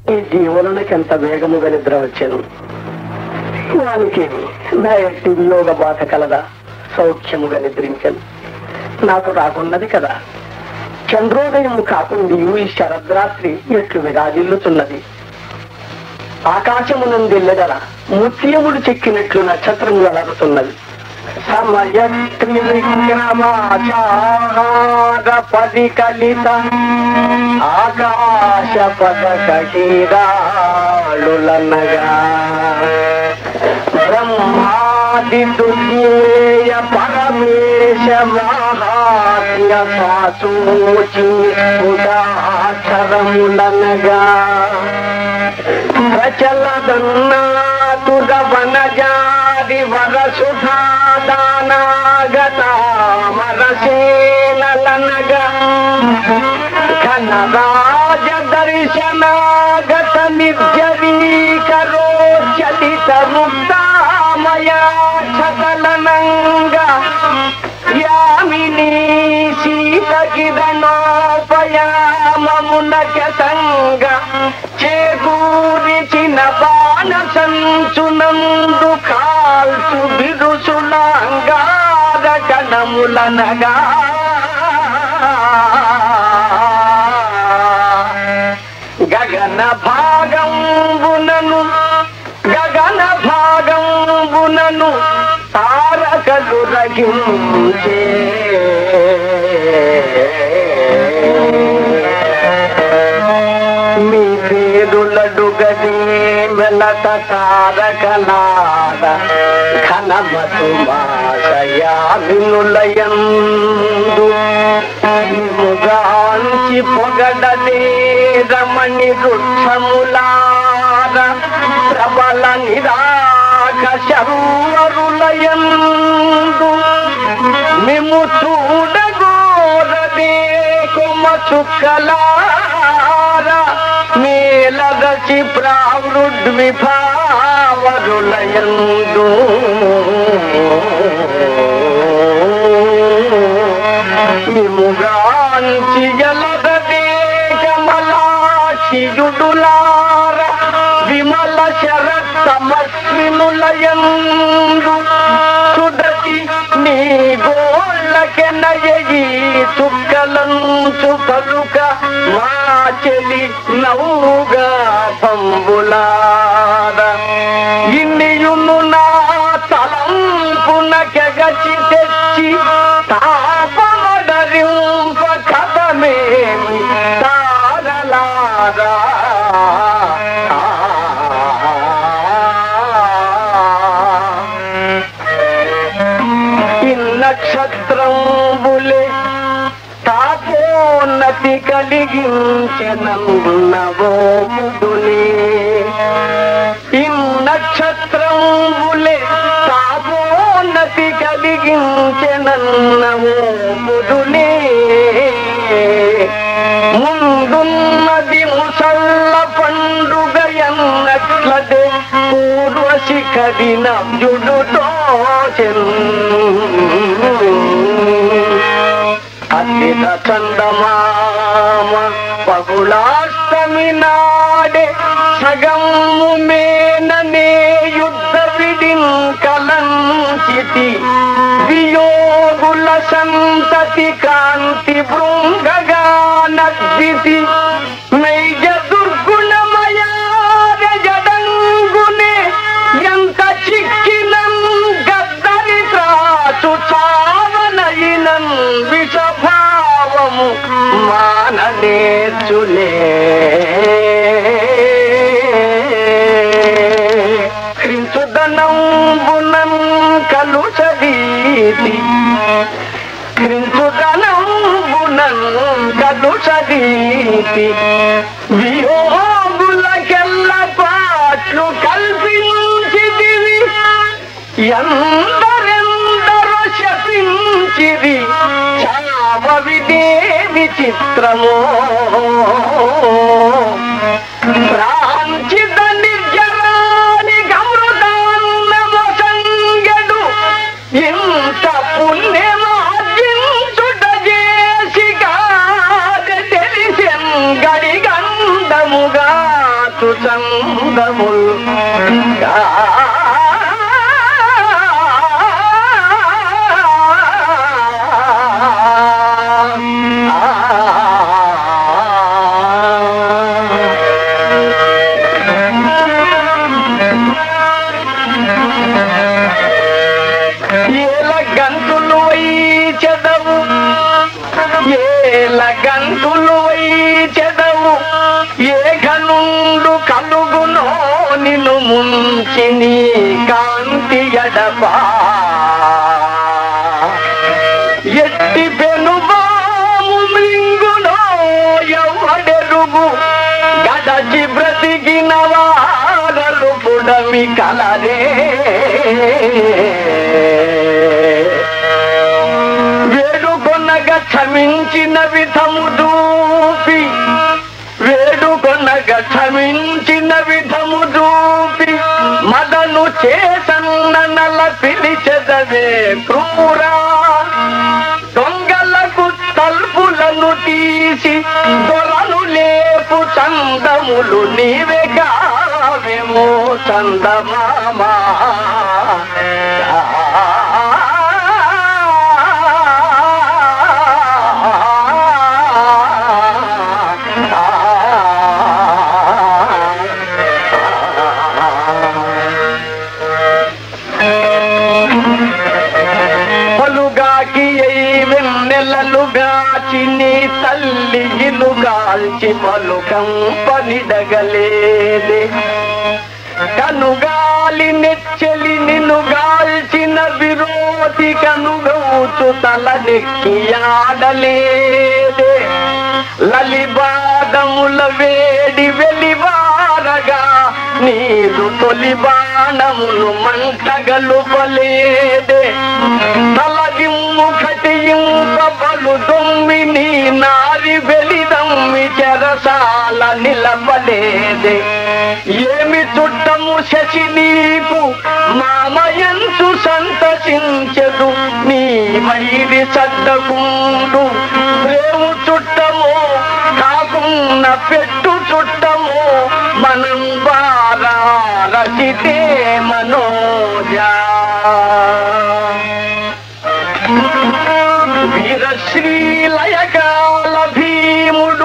ఈ జీవులకి ఎంత వేగముగా నిద్ర వచ్చాను వానికి నా ఎట్టి వియోగ బాధ కలదా సౌఖ్యముగా నిద్రించను నాకు రాకున్నది కదా చంద్రోదయం కాకుండా ఈ శరద్రాత్రి ఎట్లు విరాజిల్లుతున్నది ఆకాశమునందెల్లగల ముత్యములు చెక్కినట్లు నక్షత్రం వెలరుతున్నది సమయ త్రివిక్రమాచార పది కలిత ఆకాశ పదక హీరాళులనగా బ్రహ్మాది దుర్యేయ పరమేశ మహాత్య సాసూచి ఉదాచరములనగా ప్రచలదన్నాతుగ వనజాది వరసుధాదానాగత వరసేనలనగా ఘనరాజ దర్శనాగత నిర్జరీకరో చలిత ముక్తామయా చకలనంగా యామిని శీత కిరణోపయామమున కసంగ చేకూరిచిన బాణ సంచునందు కాల్చు బిరుసులాంగార గణములనగా గగన భాగంబునను గగన భాగంబునను తారకలు రగించే మీ పేరులడుగదే వెలత తారకలార ఘనమతు మాసయామినులయందు ముగాంచి పొగడదే రమణి వృక్షములార ప్రబల నిరాక శరువరులయందు మిము చూడగోరదే కొమ చుక్కలార మేలదచి ప్రావృద్విభావరులయందు విముగాంచి జలదదే కమలాక్షియుడులార విమల శరత్తమస్వినులయందు సుడతి నీ గోళ్ళకెనయీ చుక్కలంచు పలుక మా చెలి నవ్వుగా పంబులార ఇన్నియును నా తలంపున కెగచి తెచ్చి తాపమడరింప కథమేమి తారలారా ఈ నక్షత్రంబులే తాపోన్నతి కలిగించనన్నవోముదులే ఈ నక్షత్రంబులే తాపోన్నతి కలిగించనన్నవోముదులే ముందున్నది ముసల్ల పండుగ ఎన్నట్లదే పూర్వశిఖరి నవ్యుడుతో అద్భుత చందమామ పగుళాష్టమి నాడే సగము మేననే యుద్ధ విడిన్ కలంచితి వియోగుల సంతతి కాంతి బృంగగా నద్దితి నైజ దుర్గుణమయార జడంగునే ఎంత చిక్కినం గద్దరి త్రాసు చావనయినం విషభావము మాననేర్చులే క్రించుదనంబునం కలుషదీతి క్రించుదనంబునం కలుషదీతి వియోగులకెల్ల పాట్లు కల్పించిదివి ఎందరెందరో శపించిరి చావవిదేవి చిత్రమో ప్రాంచిత నిర్జనాని గమృదాన్నము సంగడు ఇంత పుణ్యమార్జించుట చేసి కాద తెలిసెన్ గడి గంధముగా వచ్చు చందముల్ ఏల గంతులు వై చెదవు ఏల గంతులు వై చెదవు ఏ ఘనుండు కలుగునో నిన్ను ముంచి నీ కాంతి ఎడబా ఎట్టి పెనుబాము మింగునో ఎవడెరుగు గడచి బ్రతికిన వారలు బుడమి కలరే వేడుకొనగా క్షమించిన విధము దూపి వేడుకొనగా క్షమించిన విధము దూపి మదను చేసన్న నల పిలిచెదవే క్రూరా దొంగలకు తలుపులను తీసి దొరను లేపు చందములు నీవే కావేమో చందమామా పలుగాకి అయి వెన్నెలలుగాచి నీ తల్లి ఇల్లు కాల్చి పలుకం పనిడగలేదే కనుగాలి నెచ్చలి నిన్ను గాల్చిన విరోధి కనుగౌచు తల నెక్కి ఆడలేదే లలిబాదముల వేడి వెలివారగా నీదు తొలి బాణములు మంటగలుపలేదే తలగిమ్ము కటియింపబలు దొమ్మి నీ నారి వెలిదమ్మి చెరసాల నిలబలేదే ఏమి చుట్టము శశి నీకు మామయంచు సంతసించదు నీ వైరి సద్దకుండు రేవు చుట్టము కాకున్న పెట్టు చుట్టము మనం బారసితే మనోజా వీరశ్రీలయకాల భీముడు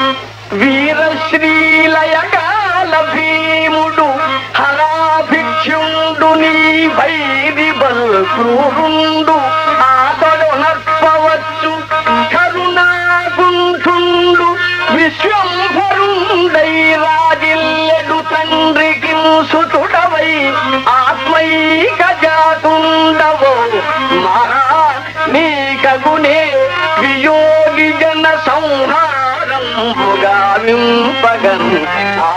వీరశ్రీలయకాల భీముడు హరాభిక్షుండు నీ వైరి బల్ క్రూరుండు ఆతడు నర్పవచ్చు కరుణాకుంఠుండు విశ్వంభరుండై రాజిల్లెడు తండ్రికి సుతుడవై ఆత్మైక జాతుండవో మహా నీకగునే వియోగి జన సంహారంబుగా వింపగన్ ఆ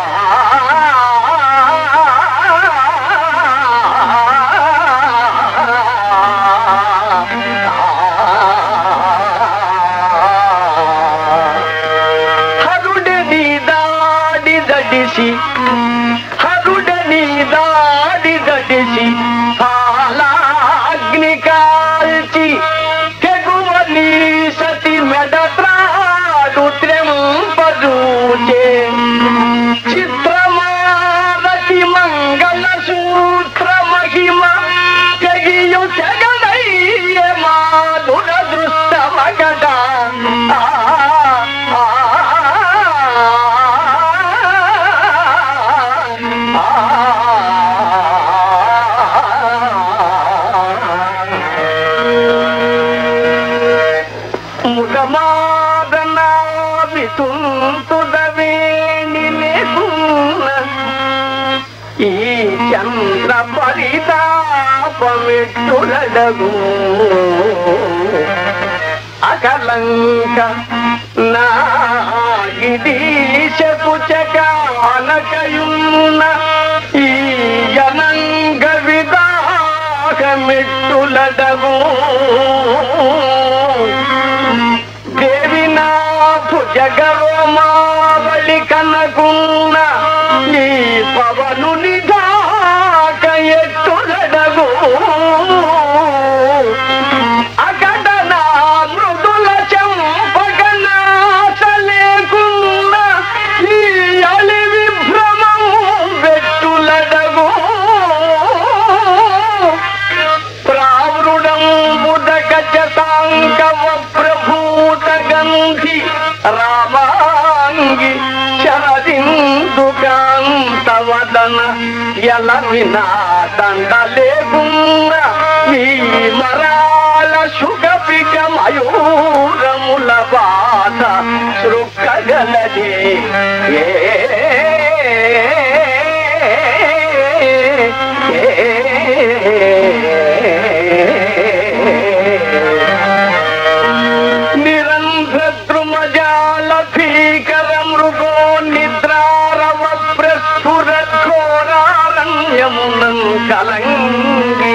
హరుడని దాడి దడిసి హరుడని దాడి దడిసి పాలాగ్ని కాల్చి తెగువని సతి మెడత్రాడు త్రెంపజూచే చిత్రమారతి మంగళ సూత్ర మహిమ తెగియు తెగడయ్య మాధుర దృష్ట మగడ ఆ ఆ ముఖమాదనాభితుంతుడవేణి లేకున్న ఈ చంద్ర పరితాపమెట్టులడగు అకలంక నాగిదీశపు చకానకయున్న ఈ జనంగ విదాహమెట్టులడగు దేవి నా భుజగరోమావళి కనకున్న ఈ పవను నిధాక ఎట్టులడగు అకట నా మృదుల చంపక నాశ లేకున్న ఈ అలి విభ్రమ మదన ఎలవినా దండ లేకున్నా ఈ మరాల సుగపిక మయూరముల బాధ శృక్కగలదే ఏ నిరంధ్రద్రుమజాల భీకర మృగో నిద్రారవ ప్రస్ఫుర ఘోరారణ్యమునం కలంగి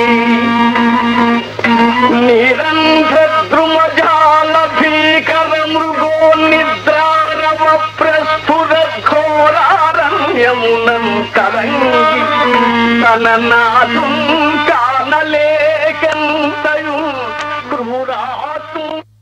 నిరంధ్రద్రుమజాల భీకర మృగో నిద్రారవ ప్రస్ఫుర ఘోరారణ్యమునం కలంగి తన నాదు కానలేకంతయు క్రూరాతు